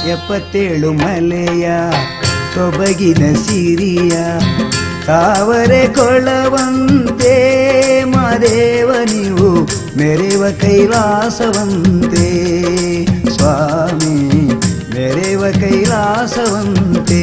ಎಪ್ಪತ್ತೇಳು ಮಲೆಯ ಸೊಬಗಿನ ಸಿರಿಯ ತಾವರೆ ಕೊಳವಂತೆ ಮಾದೇವ ನೀವು ಮೆರೆವ ಕೈಲಾಸವಂತೆ ಸ್ವಾಮಿ ಮೆರೆವ ಕೈಲಾಸವಂತೆ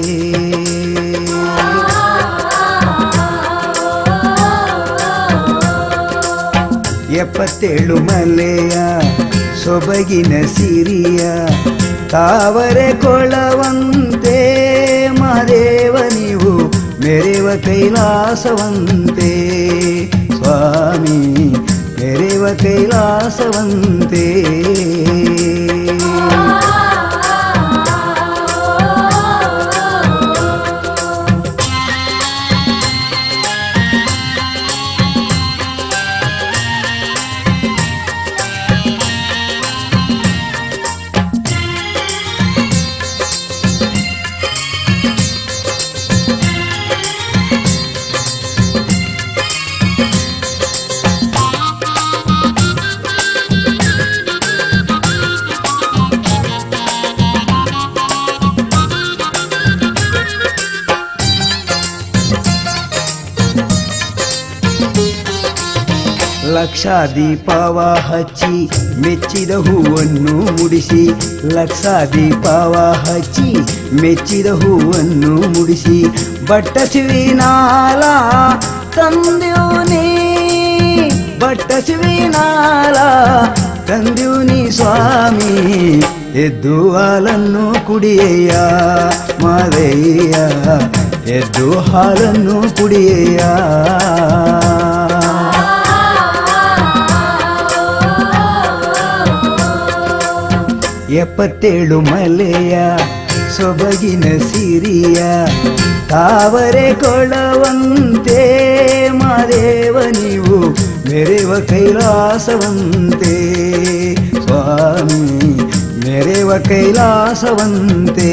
ಎಪ್ಪತ್ತೇಳು ಮಲೆಯ ಸೊಬಗಿನ ಸಿರಿಯ ತಾವರೆ ಕೊಳವಂತೆ ಮಾದೇವ ನೀವು ಮೆರೆವ ಕೈಲಾಸವಂತೆ ಸ್ವಾಮಿ ಮೆರೆವ ಕೈಲಾಸವಂತೆ ಲಕ್ಷ ದೀಪವ ಹಚ್ಚಿ ಮೆಚ್ಚಿದ ಹೂವನ್ನು ಮುಡಿಸಿ ಲಕ್ಷ ದೀಪವ ಹಚ್ಚಿ ಮೆಚ್ಚಿದ ಹೂವನ್ನು ಮುಡಿಸಿ ಬಟ್ಟಸಿವಿನಾಲ ತಂದ್ಯೂನಿ ಬಟ್ಟಸಿವಿನಾಲ ತಂದ್ಯೂನಿ ಸ್ವಾಮಿ ಎದ್ದು ಹಾಲನ್ನು ಕುಡಿಯಯ್ಯ ಮಾದಯ್ಯ ಎದ್ದು ಹಾಲನ್ನು ಕುಡಿಯಯ್ಯ ಎಪ್ಪತ್ತೇಳು ಮಲೆಯ ಸೊಬಗಿನ ಸಿರಿಯ ತಾವರೆ ಕೊಳವಂತೆ ಮಾದೇವ ನೀವು ಮೆರೆವ ಕೈಲಾಸವಂತೆ ಸ್ವಾಮಿ ಮೆರೆವ ಕೈಲಾಸವಂತೆ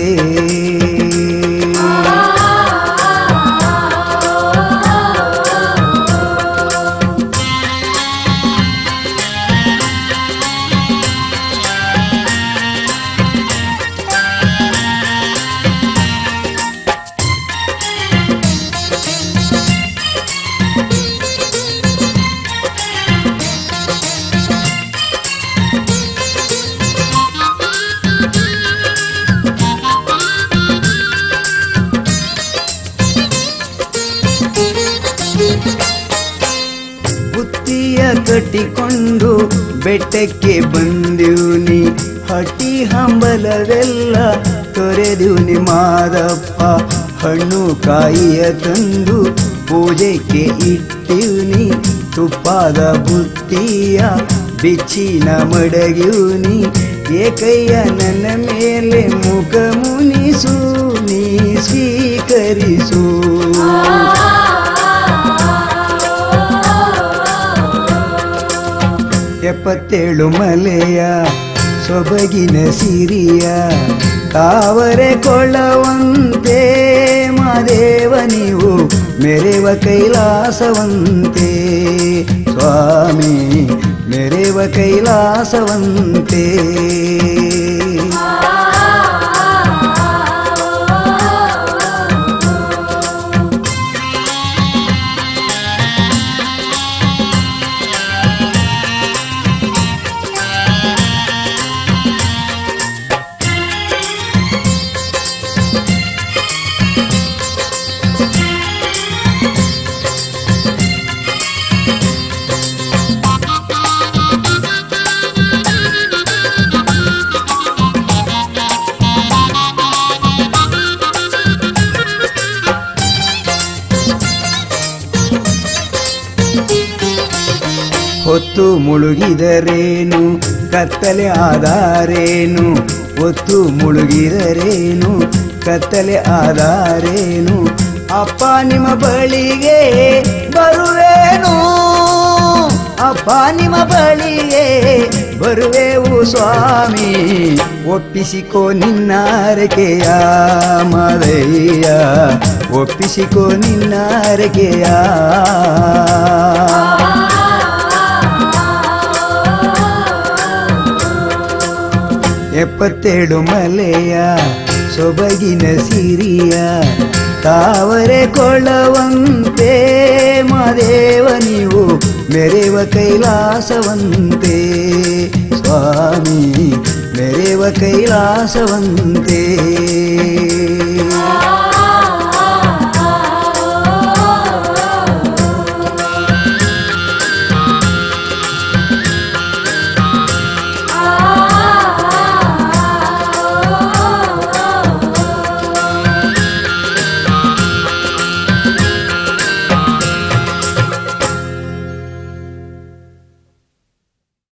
ಬುತ್ತಿಯ ಕಟ್ಟಿಕೊಂಡು ಬೆಟ್ಟಕ್ಕೆ ಬಂದಿವ್ನಿ ಹಟ್ಟಿ ಹಂಬಲವೆಲ್ಲ ತೊರೆದಿವ್ನಿ ಮಾದಪ್ಪ ಹಣ್ಣು ಕಾಯಿಯ ತಂದು ಪೂಜೆಗೆ ಇಟ್ಟಿವ್ನಿ ತುಪ್ಪದ ಬುತ್ತಿಯ ಬಿಚ್ಚಿನ ಮಡಗಿವ್ನಿ ಏಕಯ್ಯ ನನ್ನ ಮೇಲೆ ಮುಖ ಮುನಿಸು ನೀ ಸ್ವೀಕರಿಸು ಎಪ್ಪತ್ತೇಳು ಮಲೆಯ ಸೊಬಗಿನ ಸಿರಿಯ ತಾವರೆ ಕೊಳ್ಳವಂತೆ ಮಾದೇವ ನೀವು ಮೆರೆವ ಕೈಲಾಸವಂತೆ ಸ್ವಾಮಿ ಮೆರೆವ ಕೈಲಾಸವಂತೆ ಹೊತ್ತು ಮುಳುಗಿದರೇನು ಕತ್ತಲೆ ಆದಾರೇನು ಹೊತ್ತು ಮುಳುಗಿದರೇನು ಕತ್ತಲೆ ಆದಾರೇನು ಅಪ್ಪ ನಿಮ್ಮ ಬಳಿಗೆ ಬರುವೇನು ಅಪ್ಪ ನಿಮ್ಮ ಬಳಿಗೆ ಬರುವೆವು ಸ್ವಾಮಿ ಒಪ್ಪಿಸಿಕೋ ನಿನ್ನಾರಕೆಯ ಮದಯ್ಯ ಒಪ್ಪಿಸಿಕೋ ನಿನ್ನಾರಕೆಯ ಎಪ್ಪತ್ತೆರಡು ಮಲೆಯ ಸೊಬಗಿನ ಸಿರಿಯ ತಾವರೆ ಕೊಳ್ಳವಂತೆ ಮಾದೇವ ನೀವು ಮೆರೆವ ಕೈಲಾಸವಂತೆ ಸ್ವಾಮಿ ಮೆರೆವ ಕೈಲಾಸವಂತೆ